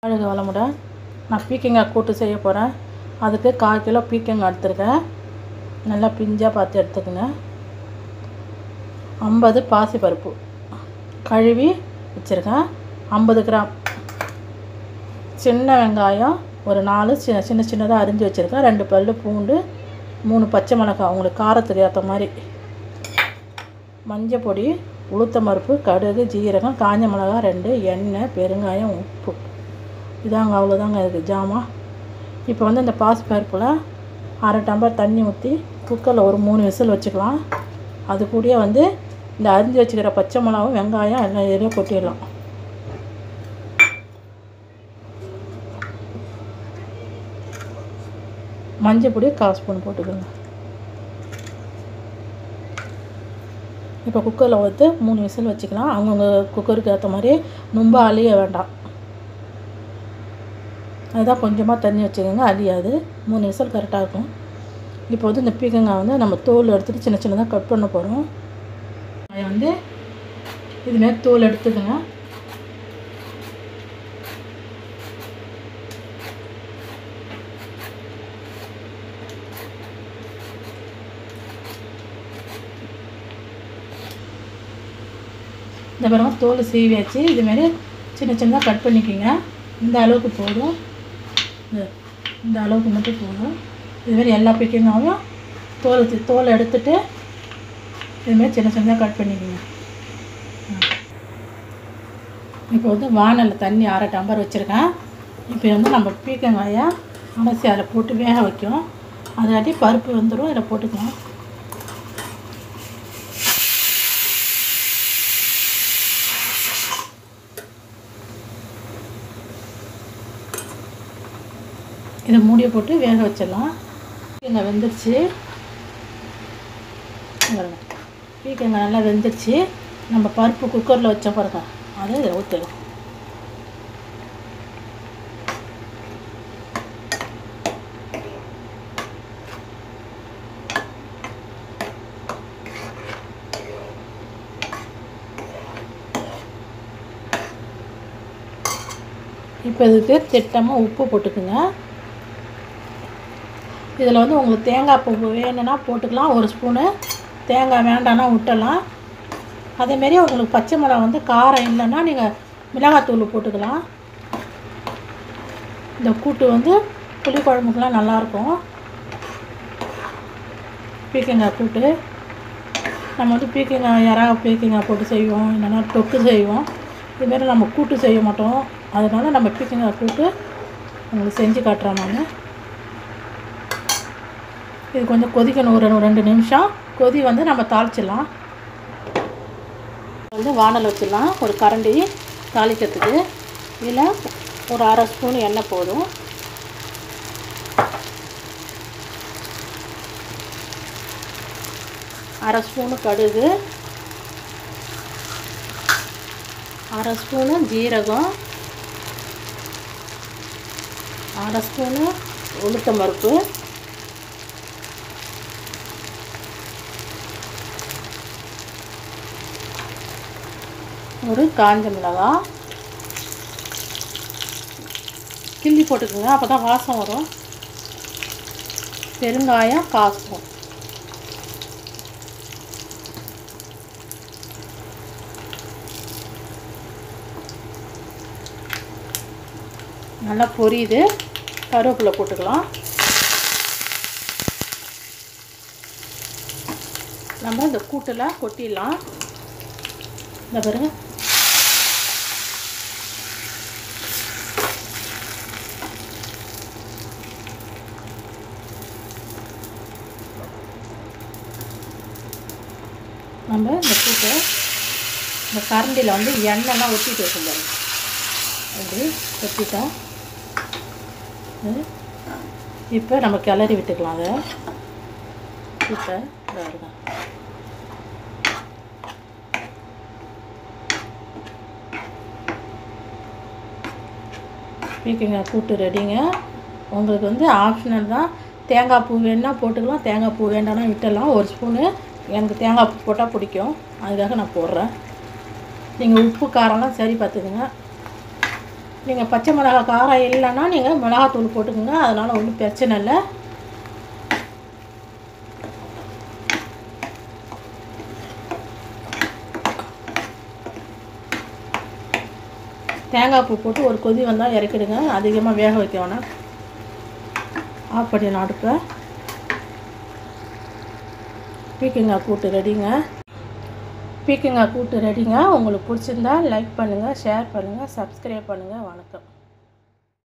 அழகு வளமுடன் நான் பீக்கங்காய் கூட்டு செய்ய போகிறேன் அதுக்கு கால் கிலோ பீக்கங்காய் எடுத்துருக்கேன் நல்லா பிஞ்சாக பார்த்து எடுத்துக்கங்க ஐம்பது பாசிப்பருப்பு கழுவி வச்சுருக்கேன் ஐம்பது கிராம் சின்ன வெங்காயம் ஒரு நாலு சின்ன சின்ன சின்னதாக அரிஞ்சு வச்சுருக்கேன் ரெண்டு பல் பூண்டு மூணு பச்சை மிளகாய் உங்களுக்கு காரத்துக்கு ஏற்ற மாதிரி மஞ்சள் பொடி உளுத்தம் பருப்பு கடுகு ஜீரகம் காஞ்ச மிளகாய் ரெண்டு எண்ணெய் பெருங்காயம் உப்பு இதாங்க அவ்வளோதாங்க இருக்குது ஜாமான் இப்போ வந்து இந்த பாசி பருப்பில் அரை டம்ளர் தண்ணி ஊற்றி குக்கரில் ஒரு மூணு விசில் வச்சுக்கலாம் அது கூடயே வந்து இந்த அரிஞ்சு வச்சுக்கிற பச்சை மிளகாவும் வெங்காயம் எல்லாம் எதிரையும் கொட்டிடலாம் மஞ்சள் பொடி கால் ஸ்பூன் போட்டுக்கோங்க இப்போ குக்கரில் ஊற்று மூணு விசில் வச்சுக்கலாம் அவங்கவுங்க குக்கருக்கு ஏற்ற மாதிரி ரொம்ப அழிய வேண்டாம் அதுதான் கொஞ்சமாக தண்ணி வச்சுக்கோங்க அழியாது மூணு விசில் கரெக்டாக இருக்கும் இப்போ வந்து இந்த பீக்கங்காய் வந்து நம்ம தோல் எடுத்துகிட்டு சின்ன சின்னதாக கட் பண்ண போகிறோம் அதை வந்து இதுமாரி தோல் எடுத்துக்கோங்க இந்த பாருங்க தோல் சீவியாச்சு இதுமாரி சின்ன சின்னதாக கட் பண்ணிக்கோங்க இந்த அளவுக்கு போதும் இந்த இந்த அளவுக்கு மட்டும் போதும் இதுமாரி எல்லா பிக்கிங்காவும் தோல் தி- தோல் எடுத்துட்டு இதுமாரி சின்ன சின்னதாக கட் பண்ணிக்கோங்க இப்போ வந்து வானலில் தண்ணி அரை டம்பர் வச்சுருக்கேன் இப்போ வந்து நம்ம பீக்கங்காயை அலசி அதில் போட்டு வேக வைக்கும் அதாட்டி பருப்பு வந்துடும் இதில் போட்டுக்கலாம் இதை மூடியை போட்டு வேக வச்சிடலாம் பீக்கங்காய் வெந்துருச்சு பாருங்க பீக்கங்காய் நல்லா வெந்துருச்சு நம்ம பருப்பு குக்கரில் வச்ச பாருங்க அதை இதில் ஊற்றிடலாம் இப்போ இதுக்கு திட்டமாக உப்பு போட்டுக்குங்க இதில் வந்து உங்களுக்கு தேங்காய் பூ வேணும்னா போட்டுக்கலாம் ஒரு ஸ்பூனு தேங்காய் வேண்டாம்னா விட்டலாம் அதேமாரி உங்களுக்கு பச்சை மிளகா வந்து காரம் இல்லைன்னா நீங்கள் மிளகாத்தூள் போட்டுக்கலாம் இந்த கூட்டு வந்து புளி குழம்புக்கெலாம் நல்லாயிருக்கும் பீக்கங்காய் கூட்டு நம்ம வந்து பீக்கங்காய் இறா பீக்கங்காய் போட்டு செய்வோம் இல்லைன்னா தொக்கு செய்வோம் இதுமாரி நம்ம கூட்டு செய்ய மாட்டோம் அதனால் நம்ம பீக்கங்காய் கூட்டு உங்களுக்கு செஞ்சு காட்டுறேன் நான் இது கொஞ்சம் கொதிக்கணும் ஒரு ரெண்டு நிமிஷம் கொதி வந்து நம்ம தாளிச்சிடலாம் வந்து வானல் வச்சிடலாம் ஒரு கரண்டி தாளிக்கிறதுக்கு இதில் ஒரு அரை ஸ்பூன் எண்ணெய் போதும் அரை ஸ்பூனு கடுகு அரை ஸ்பூனு ஜீரகம் அரை ஸ்பூனு உளுத்தம் பருப்பு ஒரு காஞ்ச மிளகாய் கிள்ளி போட்டுக்கோங்க அப்போ தான் வாசம் வரும் பெருங்காயம் காசும் நல்லா பொரியுது கருவேப்பிலை போட்டுக்கலாம் நம்ம இந்த கூட்டில் கொட்டிடலாம் இந்த பாருங்க நம்ம இந்த கூட்டை இந்த கரண்டியில் வந்து எண்ணெய்லாம் ஒட்டிட்டு வச்சுருந்தோம் அப்படி ஒட்டிட்டோம் இப்போ நம்ம கிளறி விட்டுக்கலாம் அதை இப்போ வருங்க பீக்கங்காய் கூட்டு ரெடிங்க உங்களுக்கு வந்து ஆப்ஷனல் தான் தேங்காய் பூ வேணுன்னா போட்டுக்கலாம் தேங்காய் பூ வேண்டாம்னா விட்டுடலாம் ஒரு ஸ்பூனு எனக்கு தேங்காய் பூ போட்டால் பிடிக்கும் அதுக்காக நான் போடுறேன் நீங்கள் உப்பு காரம்லாம் சரி பார்த்துக்குங்க நீங்கள் பச்சை மிளகா காரம் இல்லைன்னா நீங்கள் மிளகாத்தூள் போட்டுக்கோங்க அதனால் ஒன்றும் பிரச்சனை இல்லை தேங்காய் பூ போட்டு ஒரு கொதி வந்தால் இறக்கிடுங்க அதிகமாக வேக வைக்க வேணாம் ஆஃப் பண்ணிடலாம் அடுப்பை பீக்கங்காய் கூட்டு ரெடிங்க பீக்கங்காய் கூட்டு ரெடிங்க உங்களுக்கு பிடிச்சிருந்தா லைக் பண்ணுங்கள் ஷேர் பண்ணுங்கள் சப்ஸ்கிரைப் பண்ணுங்கள் வணக்கம்